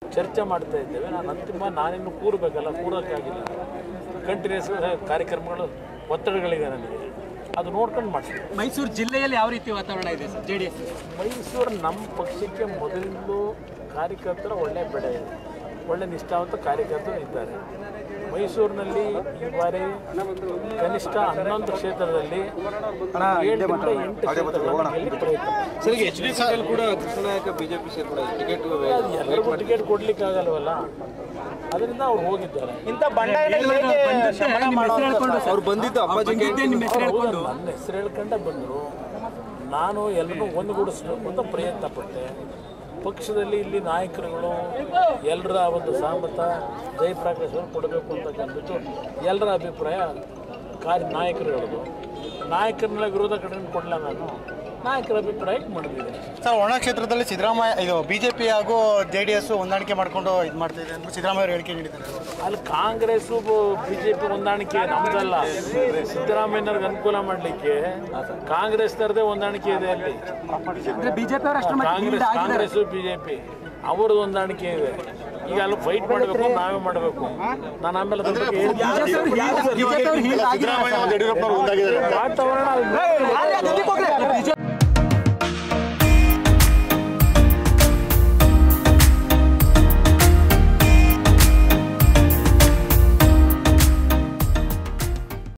ಚರ್ಚೆ ಮಾಡ್ತಾ ಇದ್ದೇವೆ ನಾನು ಅಂತಿಮ ನಾನಿನ್ನು ಕೂರಬೇಕಲ್ಲ ಕೂರೋಕ್ಕಾಗಿಲ್ಲ ಕಂಟಿನ್ಯೂಸ್ ಕಾರ್ಯಕ್ರಮಗಳು ಒತ್ತಡಗಳಿದೆ ನನಗೆ ಅದು ನೋಡ್ಕೊಂಡು ಮಾಡ್ತೀನಿ ಮೈಸೂರು ಜಿಲ್ಲೆಯಲ್ಲಿ ಯಾವ ರೀತಿ ವಾತಾವರಣ ಇದೆ sir J D S Mysuru ನಮ್ಮ ಪಕ್ಷಕ್ಕೆ ಮೊದಲಿಂದಲೂ ಕಾರ್ಯಕರ್ತರ ಒಳ್ಳೆ ಬೆಳೆ ಇದೆ ಒಳ್ಳೆ ನಿಷ್ಠಾವಂತ ಕಾರ್ಯಕರ್ತರು ಇದ್ದಾರೆ ಮೈಸೂರಿನಲ್ಲಿ ಈ ಬಾರಿ ಕನಿಷ್ಠ ಹನ್ನೊಂದು ಕ್ಷೇತ್ರದಲ್ಲಿ ಏಳರಿಂದ ಎಂಟು ಕ್ಷೇತ್ರಗಳನ್ನು ಗೆಲ್ಲಿ ಪ್ರಯತ್ನ ಸರ್ ಎಚ್ ಡಿ ಸಿ ಕೂಡ ಕೃಷ್ಣನಾಯಕ ಬಿಜೆಪಿ ಸೇರ್ಪಡೆ ಟಿಕೆಟ್ ಅದು ಎಲ್ಲರಿಗೂ ಟಿಕೆಟ್ ಕೊಡ್ಲಿಕ್ಕೆ ಆಗಲ್ವಲ್ಲ ಅದರಿಂದ ಅವ್ರು ಹೋಗಿದ್ದಾರೆ ಇಂಥ ಬಂಡಾಯನ ಹೇಗೆ ಶಮನ ಮಾಡೋದು ಅವ್ರು ಬಂದಿದ್ದು ಅಪ್ಪಾಜಿ ನಿಮ್ಮ ಹೆಸರು ಹೌದು, ಹೇಳ್ಕೊಂಡು ನನ್ನ ಹೆಸರು ಹೇಳ್ಕೊಂಡೆ ಬಂದರು ನಾನು ಎಲ್ಲರನ್ನೂ ಒಂದುಗೂಡಿಸ್ಬೇಕು ಅಂತ ಪ್ರಯತ್ನ ಪಟ್ಟೆ ಪಕ್ಷದಲ್ಲಿ ಇಲ್ಲಿ ನಾಯಕರುಗಳು ಎಲ್ಲರ ಒಂದು ಸಹಮತ ಜಯಪ್ರಕಾಶ್ ಅವರು ಕೊಡಬೇಕು ಅಂತಕ್ಕಂಥದ್ದು ಎಲ್ಲರ ಅಭಿಪ್ರಾಯ ಕಾರ್ಯ ನಾಯಕರುಗಳದು ನಾಯಕರನ್ನೆಲ್ಲ ವಿರೋಧ ಕಡೆ ಕೊಡಲ್ಲ ನಾನು ನಾಯಕರ ಅಭಿಪ್ರಾಯಕ್ಕೆ ಮಾಡಿದ್ದೀನಿ ಸರ್ ಒಣ ಕ್ಷೇತ್ರದಲ್ಲಿ ಸಿದ್ದರಾಮಯ್ಯ ಇದು ಬಿಜೆಪಿ ಹಾಗೂ ಜೆ ಡಿ ಎಸ್ ಹೊಂದಾಣಿಕೆ ಮಾಡ್ಕೊಂಡು ಇದು ಮಾಡ್ತಾ ಇದೆ ಅಂತ ಸಿದ್ದರಾಮಯ್ಯ ಅವರು ಹೇಳಿಕೆ ನೀಡಿದ್ದಾರೆ ಅಲ್ಲಿ ಕಾಂಗ್ರೆಸ್ಸು ಬಿ ಜೆ ಪಿ ಹೊಂದಾಣಿಕೆ ನಮ್ದಲ್ಲ ಸಿದ್ದರಾಮಯ್ಯನವ್ರಿಗೆ ಅನುಕೂಲ ಮಾಡಲಿಕ್ಕೆ ಕಾಂಗ್ರೆಸ್ನವ್ರದೇ ಹೊಂದಾಣಿಕೆ ಇದೆ ಅಲ್ಲಿ ಅಂದ್ರೆ ಬಿಜೆಪಿ ಅವರು ಅಷ್ಟರ ಮಟ್ಟಿಗೆ ಕಾಂಗ್ರೆಸ್ ಕಾಂಗ್ರೆಸ್ ಬಿಜೆಪಿ ಅವ್ರದ್ದು ಹೊಂದಾಣಿಕೆ ಇದೆ ಈಗ ಅಲ್ಲಿ ಫೈಟ್ ಮಾಡಬೇಕು ನಾವೇ ಮಾಡಬೇಕು ನಾನು ಆಮೇಲೆ ಅದ್ರ ಬಗ್ಗೆ ಹೇಳ್ತೀನಿ. ಬಿಜೆಪಿ ಅವರು ವಾತಾವರಣ